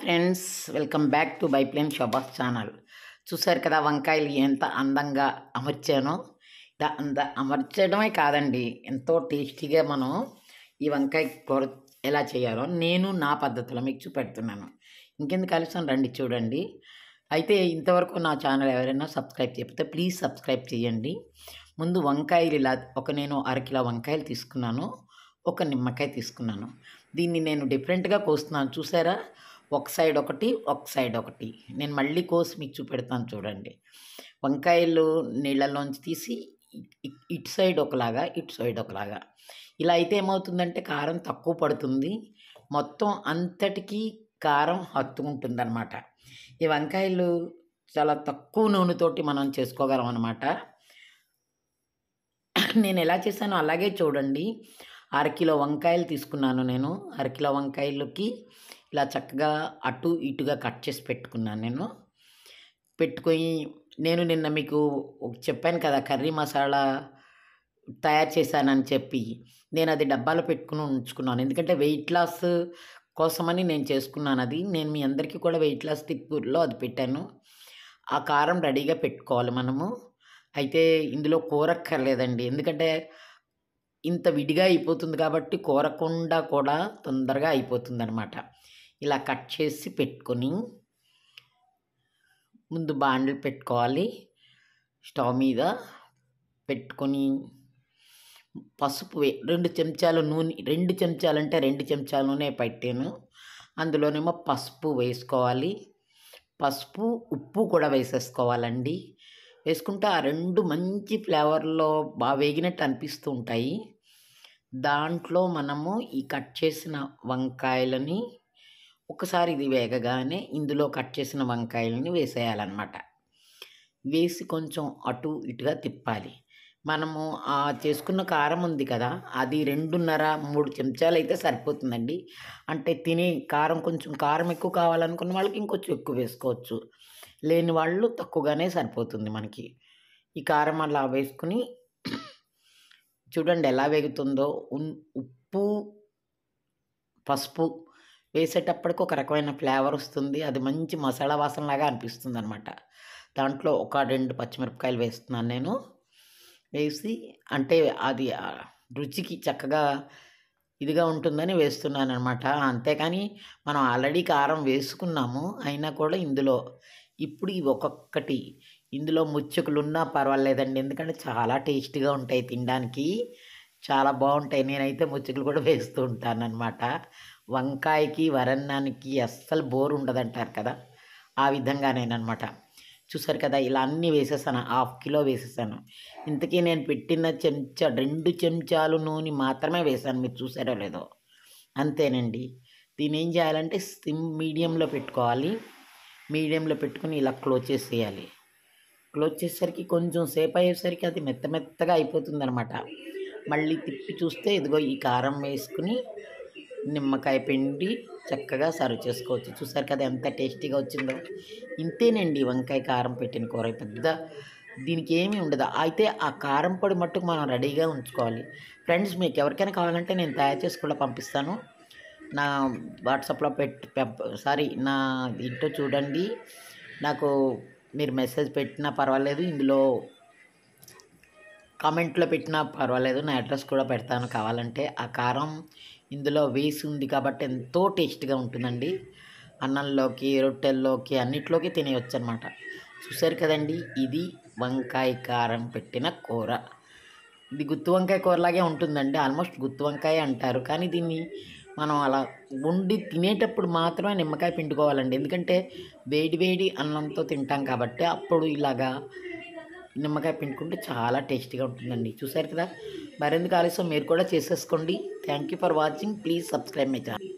friends welcome back to బైప్లేన్ షబాస్ channel చూసారు కదా వంకాయలు ఎంత అందంగా అమర్చానో ఇలా అంద అమర్చడమే కాదండి ఎంతో టేస్టీగా మనం ఈ వంకాయ కూర ఎలా చేయాలో నేను నా పద్ధతిలో మీకు చూపెడుతున్నాను ఇంకెందుకు ఆలస్యం రండి చూడండి అయితే ఇంతవరకు నా ఛానల్ ఎవరైనా సబ్స్క్రైబ్ చేయకపోతే ప్లీజ్ సబ్స్క్రైబ్ చేయండి ముందు వంకాయలు ఇలా ఒక నేను అరకిలో వంకాయలు తీసుకున్నాను ఒక నిమ్మకాయ తీసుకున్నాను దీన్ని నేను డిఫరెంట్గా కోస్తున్నాను చూసారా ఒక సైడ్ ఒకటి ఒక సైడ్ ఒకటి నేను మళ్ళీ కోసి మీకు చూపెడతాను చూడండి వంకాయలు నీళ్ళలోంచి తీసి ఇ- ఇటు సైడ్ ఒకలాగా ఇటు సైడ్ ఒకలాగా ఇలా అయితే ఏమవుతుందంటే కారం తక్కువ పడుతుంది మొత్తం అంతటికీ కారం హత్తుకుంటుంది అనమాట ఈ వంకాయలు చాలా తక్కువ నూనెతోటి మనం చేసుకోగలం అనమాట నేను ఎలా చేశానో అలాగే చూడండి అరకిలో వంకాయలు తీసుకున్నాను నేను అరకిలో వంకాయలకి ఇలా చక్కగా అటు ఇటుగా కట్ చేసి పెట్టుకున్నాను నేను పెట్టుకొని నేను నిన్న మీకు ఒక చెప్పాను కదా కర్రీ మసాలా తయారు చేశానని చెప్పి నేను అది డబ్బాలో పెట్టుకుని ఉంచుకున్నాను ఎందుకంటే వెయిట్ లాస్ కోసమని నేను చేసుకున్నాను అది నేను మీ అందరికీ కూడా వెయిట్ లాస్ టిప్పులో అది పెట్టాను ఆ కారం రెడీగా పెట్టుకోవాలి మనము అయితే ఇందులో కూరక్కర్లేదండి ఎందుకంటే ఇంత విడిగా అయిపోతుంది కాబట్టి కూరకుండా కూడా తొందరగా అయిపోతుంది అనమాట ఇలా కట్ చేసి పెట్టుకొని ముందు బాండ్లు పెట్టుకోవాలి స్టవ్ మీద పెట్టుకొని పసుపు వే రెండు చెంచాలు నూనె రెండు చెంచాలు అంటే రెండు చెంచాల నూనె పెట్టాను అందులోనేమో పసుపు వేసుకోవాలి పసుపు ఉప్పు కూడా వేసేసుకోవాలండి వేసుకుంటే ఆ రెండు మంచి ఫ్లేవర్లో బాగా వేగినట్టు అనిపిస్తూ ఉంటాయి దాంట్లో మనము ఈ కట్ చేసిన వంకాయలని ఒకసారి ఇది వేగగానే ఇందులో కట్ చేసిన వంకాయలని వేసేయాలన్నమాట వేసి కొంచెం అటు ఇటుగా తిప్పాలి మనము ఆ చేసుకున్న కారం ఉంది కదా అది రెండున్నర మూడు చెంచాలు అయితే సరిపోతుందండి అంటే తినే కారం కొంచెం కారం ఎక్కువ కావాలనుకున్న వాళ్ళకి ఇంకొంచెం ఎక్కువ వేసుకోవచ్చు లేని వాళ్ళు తక్కువగానే సరిపోతుంది మనకి ఈ కారం అలా వేసుకుని చూడండి ఎలా వేగుతుందో ఉన్- ఉప్పు పసుపు వేసేటప్పటికి ఒక రకమైన ఫ్లేవర్ వస్తుంది అది మంచి మసాలా వాసనలాగా అనిపిస్తుంది అనమాట దాంట్లో ఒక రెండు పచ్చిమిరపకాయలు వేస్తున్నాను నేను వేసి అంటే అది ఆ రుచికి చక్కగా ఇదిగా ఉంటుందని వేస్తున్నాను అనమాట అంతేకాని మనం ఆల్రెడీ కారం వేసుకున్నాము అయినా కూడా ఇందులో ఇప్పుడు ఇవి ఒక్కొక్కటి ఇందులో ముచ్చుకులు ఉన్నా పర్వాలేదండి ఎందుకంటే చాలా టేస్టీగా ఉంటాయి తినడానికి చాలా బాగుంటాయి నేనైతే ముచ్చుకులు కూడా వేస్తూ ఉంటాను అనమాట వంకాయకి వరన్నానికి అస్సలు బోర్ ఉండదంటారు కదా ఆ విధంగా నేనమాట చూసారు కదా ఇలా అన్నీ వేసేసాను హాఫ్ కిలో వేసేసాను ఇంతకీ నేను పెట్టిన చెంచా రెండు చెంచాలు నూనె మాత్రమే వేసాను మీరు చూసారో లేదో అంతేనండి దీన్ని ఏం చేయాలంటే సిమ్ మీడియంలో పెట్టుకోవాలి మీడియంలో పెట్టుకుని ఇలా క్లోజ్ చేసేయాలి క్లోజ్ చేసేసరికి కొంచెం సేపు అయ్యేసరికి అది మెత్త మెత్తగా అయిపోతుంది అనమాట మళ్ళీ తిప్పి చూస్తే ఇదిగో ఈ కారం వేసుకుని నిమ్మకాయ పిండి చక్కగా సర్వ్ చేసుకోవచ్చు చూసారు కదా ఎంత టేస్టీగా వచ్చిందో ఇంతేనండి వంకాయ కారం పెట్టిన కూర పెద్ద దీనికి ఏమీ ఉండదు అయితే ఆ కారం పొడి మట్టుకు మనం రెడీగా ఉంచుకోవాలి ఫ్రెండ్స్ మీకు ఎవరికైనా కావాలంటే నేను తయారు చేసి కూడా పంపిస్తాను నా వాట్సాప్లో పెట్టి సారీ నా దీంట్లో చూడండి నాకు మీరు మెసేజ్ పెట్టినా పర్వాలేదు ఇందులో కామెంట్లో పెట్టినా పర్వాలేదు నా అడ్రస్ కూడా పెడతాను కావాలంటే ఆ కారం ఇందులో వేసి ఉంది కాబట్టి ఎంతో టేస్ట్గా ఉంటుందండి అన్నంలోకి రొట్టెల్లోకి అన్నిట్లోకి తినేయచ్చు అనమాట చూసారు కదండి ఇది వంకాయ కారం పెట్టిన కూర ఇది గుత్తి వంకాయ కూరలాగే ఉంటుందండి ఆల్మోస్ట్ గుత్తి వంకాయ అంటారు కానీ దీన్ని మనం అలా వండి తినేటప్పుడు మాత్రమే నిమ్మకాయ పిండుకోవాలండి ఎందుకంటే వేడి వేడి అన్నంతో తింటాం కాబట్టి అప్పుడు ఇలాగా నిమ్మకాయ పిండుకుంటే చాలా టేస్టీగా ఉంటుందండి చూసారు కదా మరెందుకు ఆలస్యం మీరు కూడా చేసేసుకోండి thank you for watching please subscribe my channel